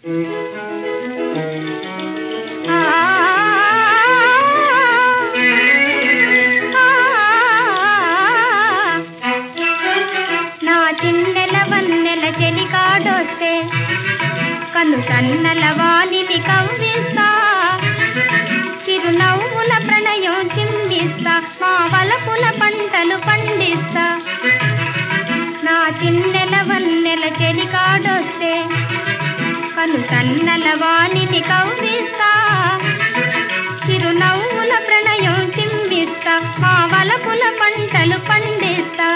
ఆ, నా చిన్నెల వన్నెల చెలికాడొస్తే కను సన్నల వాణిని కవ్విస్తా చిరునవ్వుల ప్రణయం చిందిస్తా మా వలపుల పంటలు పండిస్తా నా చిన్నెల వన్నెల చెలికాడొస్తే కను సన్నల వాణిని కవ్విస్తా చిరునవ్వుల ప్రణయం చిందిస్తా మా వలపుల పంటలు పండిస్తా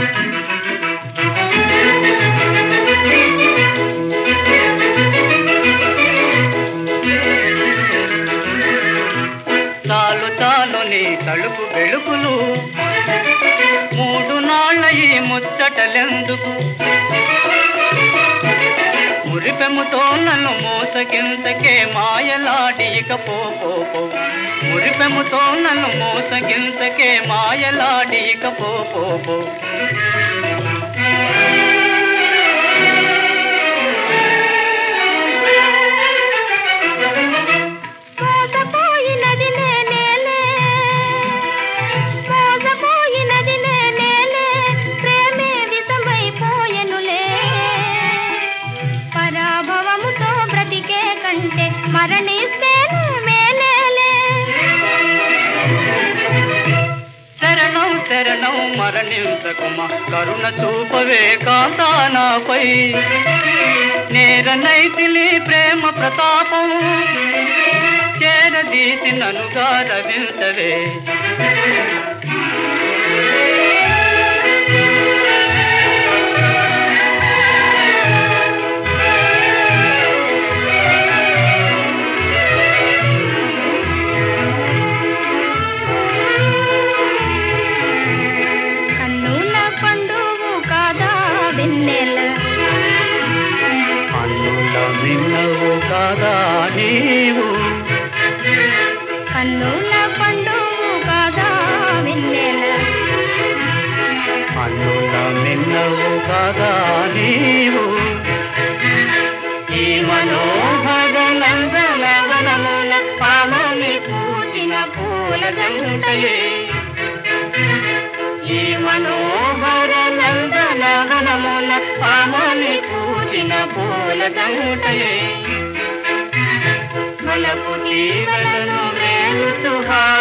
చాలు చాలు నీ తలుపు వెలుగులు మూడు నాళ్ళ ఈ ముచ్చటలెందుకు మురిపెముతో నన్ను మోసగించకే మాయలాడి ఇక పో పో పో. మురిపెముతో నన్ను మోసగించకే మాయలాడి ఇక పో పో పో. మోసపోయినది నేనేలే మోసపోయినది నేనేలే ప్రేమే విషమైపోయెనులే పరాభవముతో బ్రతికే కంటే మరణిస్తేనే మేలేలే శరణం శరణం మరణించకుమ కరుణ చూపవే కాంతానాపై నేరనైతిలి ప్రేమ ప్రతాపం చేరదీసి ననుగా రవించవే కన్నుల పండువు కాదా వెన్నెల అన్నుల మిన్నవు కాదా నీవు కన్నుల పండువు కాదా వెన్నెల అన్నుల మిన్నవు కాదా నీవు ఈ మనోహర నందనవనముల పామని పూచిన పూల జంటయే ఈ మనోహర నందనవనముల పామని పూచిన పూల జంటయే మనకు తీరలను వేలుచు హాయి